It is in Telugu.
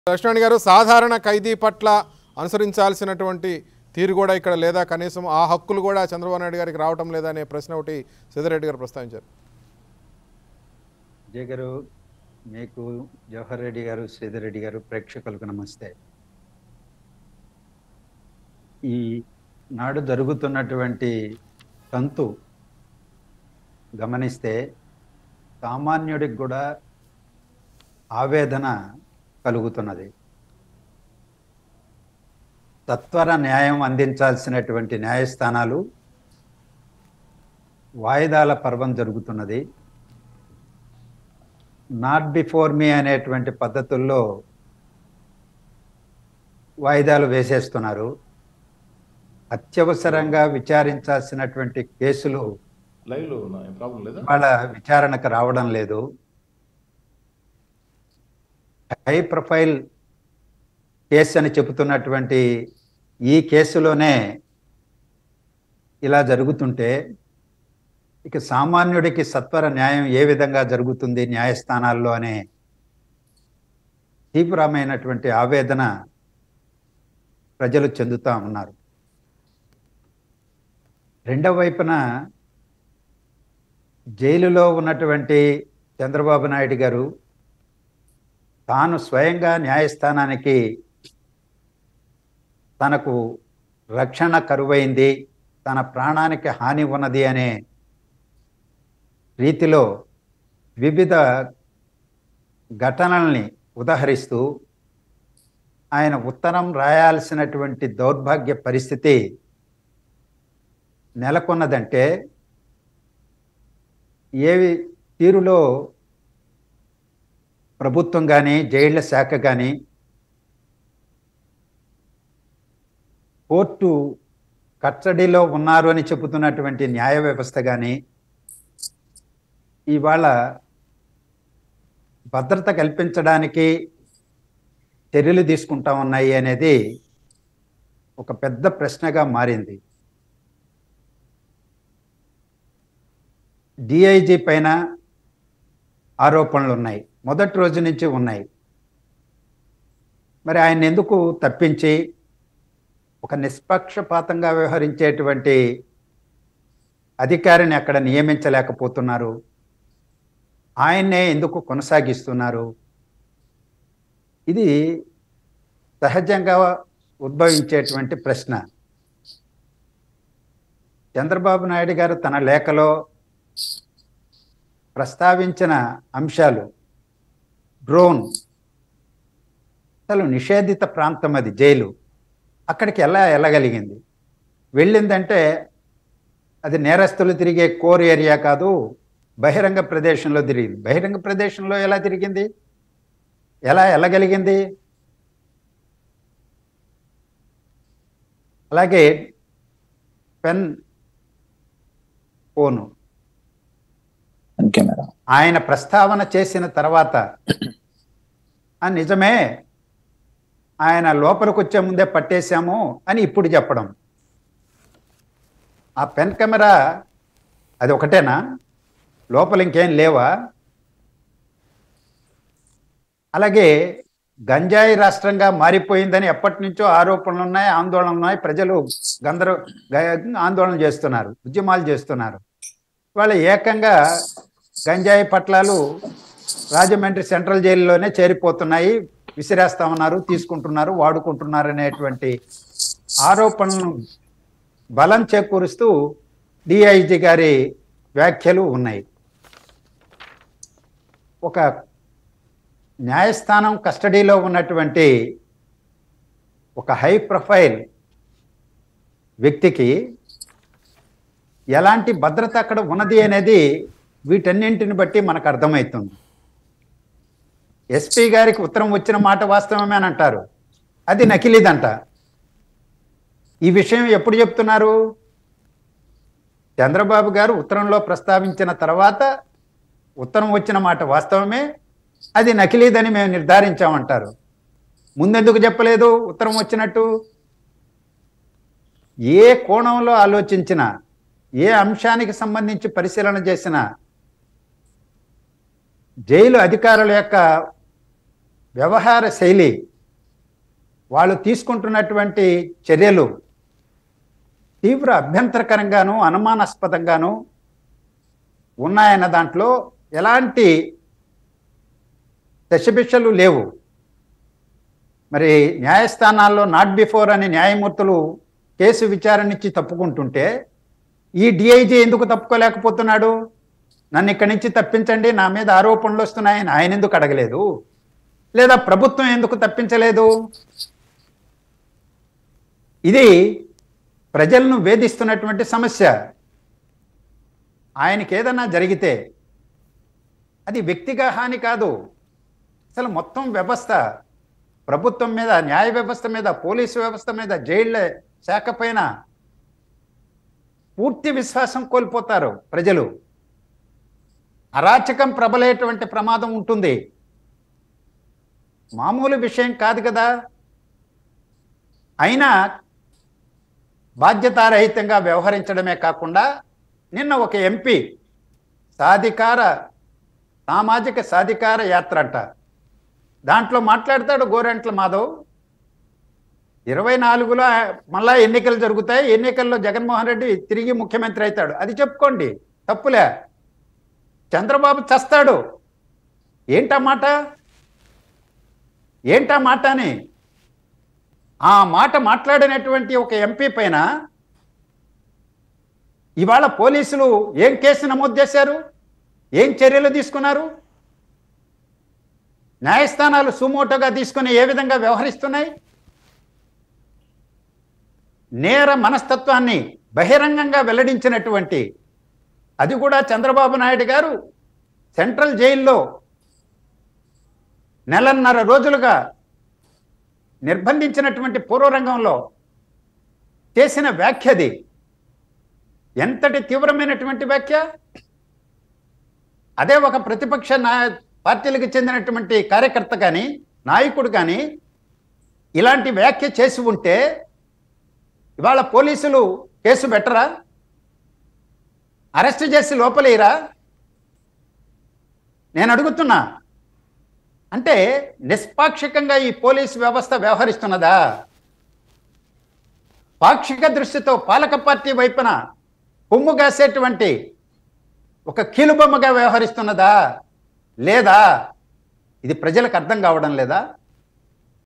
లక్ష్మణ్ గారు సాధారణ ఖైదీ పట్ల అనుసరించాల్సినటువంటి తీరు కూడా ఇక్కడ లేదా కనీసం ఆ హక్కులు కూడా చంద్రబాబు నాయుడు గారికి రావటం లేదా అనే ప్రశ్న ఒకటి సిద్ధారెడ్డి గారు ప్రస్తావించారు విజయ్ గారు మీకు జవహర్ రెడ్డి గారు శ్రీధర్ రెడ్డి గారు ప్రేక్షకులకు నమస్తే ఈ నాడు జరుగుతున్నటువంటి తంతు గమనిస్తే సామాన్యుడికి కూడా ఆవేదన కలుగుతున్నది తత్వర న్యాయం అందించాల్సినటువంటి న్యాయస్థానాలు వాయిదాల పర్వం జరుగుతున్నది నాట్ బిఫోర్ మీ అనేటువంటి పద్ధతుల్లో వాయిదాలు వేసేస్తున్నారు అత్యవసరంగా విచారించాల్సినటువంటి కేసులు లైవ్ లో ఉన్నా ఏం ప్రాబ్లం లేదా వాళ్ళ విచారణకు రావడం లేదు హై ప్రొఫైల్ కేసు అని చెబుతున్నటువంటి ఈ కేసులోనే ఇలా జరుగుతుంటే ఇక సామాన్యుడికి సత్వర న్యాయం ఏ విధంగా జరుగుతుంది న్యాయస్థానాల్లో అనే తీవ్రమైనటువంటి ఆవేదన ప్రజలు చెందుతా ఉన్నారు రెండవ వైపున జైలులో ఉన్నటువంటి చంద్రబాబు నాయుడు గారు తాను స్వయంగా న్యాయస్థానానికి తనకు రక్షణ కరువైంది తన ప్రాణానికి హాని ఉన్నది అనే రీతిలో వివిధ ఘటనల్ని ఉదహరిస్తూ ఆయన ఉత్తరం రాయాల్సినటువంటి దౌర్భాగ్య పరిస్థితి నెలకొన్నదంటే ఏ తీరులో ప్రభుత్వం కానీ జైళ్ల శాఖ కానీ కోర్టు కస్టడీలో ఉన్నారు అని చెబుతున్నటువంటి న్యాయ వ్యవస్థ కానీ ఇవాళ భద్రత కల్పించడానికి చర్యలు తీసుకుంటా ఉన్నాయి అనేది ఒక పెద్ద ప్రశ్నగా మారింది డిఐజీ పైన ఆరోపణలు ఉన్నాయి మొదటి రోజు నుంచి ఉన్నాయి మరి ఆయన ఎందుకు తప్పించి ఒక నిష్పక్షపాతంగా వ్యవహరించేటువంటి అధికారిని అక్కడ నియమించలేకపోతున్నారు ఆయన్నే ఎందుకు కొనసాగిస్తున్నారు ఇది సహజంగా ఉద్భవించేటువంటి ప్రశ్న చంద్రబాబు నాయుడు గారు తన లేఖలో ప్రస్తావించిన అంశాలు డ్రోన్ అసలు నిషేధిత ప్రాంతం అది జైలు అక్కడికి ఎలా వెళ్ళగలిగింది వెళ్ళిందంటే అది నేరస్తులు తిరిగే కోర్ ఏరియా కాదు బహిరంగ ప్రదేశంలో తిరిగింది బహిరంగ ప్రదేశంలో ఎలా తిరిగింది ఎలా వెళ్ళగలిగింది అలాగే పెన్ ఫోను కెమెరా ఆయన ప్రస్తావన చేసిన తర్వాత "ఆ, నిజమే ఆయన లోపలికి వచ్చే ముందే పట్టేశాము అని ఇప్పుడు చెప్పడం ఆ పెన్ కెమెరా అది ఒకటేనా లోపల ఇంకేం లేవా అలాగే గంజాయి రాష్ట్రంగా మారిపోయిందని ఎప్పటి నుంచో ఆరోపణలు ఉన్నాయి ఆందోళనలు ఉన్నాయి ప్రజలు గందరూ గ- ఆందోళన చేస్తున్నారు ఉద్యమాలు చేస్తున్నారు వాళ్ళ ఏకంగా గంజాయి పట్లాలు రాజమండ్రి సెంట్రల్ జైలులోనే చేరిపోతున్నాయి విసిరేస్తా ఉన్నారు తీసుకుంటున్నారు వాడుకుంటున్నారు అనేటువంటి ఆరోపణలను బలం చేకూరుస్తూ డిఐజీ గారి వ్యాఖ్యలు ఉన్నాయి ఒక న్యాయస్థానం కస్టడీలో ఉన్నటువంటి ఒక హై ప్రొఫైల్ వ్యక్తికి ఎలాంటి భద్రత అక్కడ ఉన్నది అనేది వీటన్నింటిని బట్టి మనకు అర్థమవుతుంది ఎస్పీ గారికి ఉత్తరం వచ్చిన మాట వాస్తవమే అని అంటారు అది నకిలీదంట ఈ విషయం ఎప్పుడు చెప్తున్నారు చంద్రబాబు గారు ఉత్తరంలో ప్రస్తావించిన తర్వాత ఉత్తరం వచ్చిన మాట వాస్తవమే అది నకిలీదని మేము నిర్ధారించామంటారు ముందెందుకు చెప్పలేదు ఉత్తరం వచ్చినట్టు ఏ కోణంలో ఆలోచించినా ఏ అంశానికి సంబంధించి పరిశీలన చేసినా జైలు అధికారుల యొక్క వ్యవహార శైలి వాళ్ళు తీసుకుంటున్నటువంటి చర్యలు తీవ్ర అభ్యంతరకరంగాను అనుమానాస్పదంగాను ఉన్నాయన్న దాంట్లో ఎలాంటి దశభిషలు లేవు మరి న్యాయస్థానాల్లో నాట్ బిఫోర్ అని న్యాయమూర్తులు కేసు విచారణ ఇచ్చి తప్పుకుంటుంటే ఈ డిఐజీ ఎందుకు తప్పుకోలేకపోతున్నాడు నన్ను ఇక్కడి నుంచి తప్పించండి నా మీద ఆరోపణలు వస్తున్నాయని ఆయన ఎందుకు అడగలేదు లేదా ప్రభుత్వం ఎందుకు తప్పించలేదు ఇది ప్రజలను వేధిస్తున్నటువంటి సమస్య ఆయనకి ఏదన్నా జరిగితే అది వ్యక్తిగత హాని కాదు అసలు మొత్తం వ్యవస్థ ప్రభుత్వం మీద న్యాయ వ్యవస్థ మీద పోలీసు వ్యవస్థ మీద జైళ్ళ శాఖ పైన పూర్తి విశ్వాసం కోల్పోతారు ప్రజలు అరాచకం ప్రబలేటువంటి ప్రమాదం ఉంటుంది మామూలు విషయం కాదు కదా అయినా బాధ్యతారహితంగా వ్యవహరించడమే కాకుండా నిన్న ఒక ఎంపీ సాధికార సామాజిక సాధికార యాత్ర అంట దాంట్లో మాట్లాడతాడు గోరెంట్ల మాధవ్ ఇరవై నాలుగులో మళ్ళా ఎన్నికలు జరుగుతాయి ఎన్నికల్లో జగన్మోహన్ రెడ్డి తిరిగి ముఖ్యమంత్రి అవుతాడు అది చెప్పుకోండి తప్పులే చంద్రబాబు చస్తాడు ఏంటా మాట ఏంటా మాట అని ఆ మాట మాట్లాడినటువంటి ఒక ఎంపీ పైన ఇవాళ పోలీసులు ఏం కేసు నమోదు చేశారు ఏం చర్యలు తీసుకున్నారు న్యాయస్థానాలు సుమోటోగా తీసుకుని ఏ విధంగా వ్యవహరిస్తున్నాయి నేర మనస్తత్వాన్ని బహిరంగంగా వెల్లడించినటువంటి అది కూడా చంద్రబాబు నాయుడు గారు సెంట్రల్ జైల్లో నెలన్నర రోజులుగా నిర్బంధించినటువంటి పూర్వరంగంలో చేసిన వ్యాఖ్యది ఎంతటి తీవ్రమైనటువంటి వ్యాఖ్య అదే ఒక ప్రతిపక్ష నా పార్టీలకు చెందినటువంటి కార్యకర్త కానీ నాయకుడు కానీ ఇలాంటి వ్యాఖ్య చేసి ఉంటే ఇవాళ పోలీసులు కేసు పెట్టరా అరెస్ట్ చేసి లోపలేయరా నేను అడుగుతున్నా అంటే నిష్పాక్షికంగా ఈ పోలీసు వ్యవస్థ వ్యవహరిస్తున్నదా పాక్షిక దృష్టితో పాలక పార్టీ వైపున కొమ్ము కాసేటువంటి ఒక కీలుబొమ్మగా వ్యవహరిస్తున్నదా లేదా ఇది ప్రజలకు అర్థం కావడం లేదా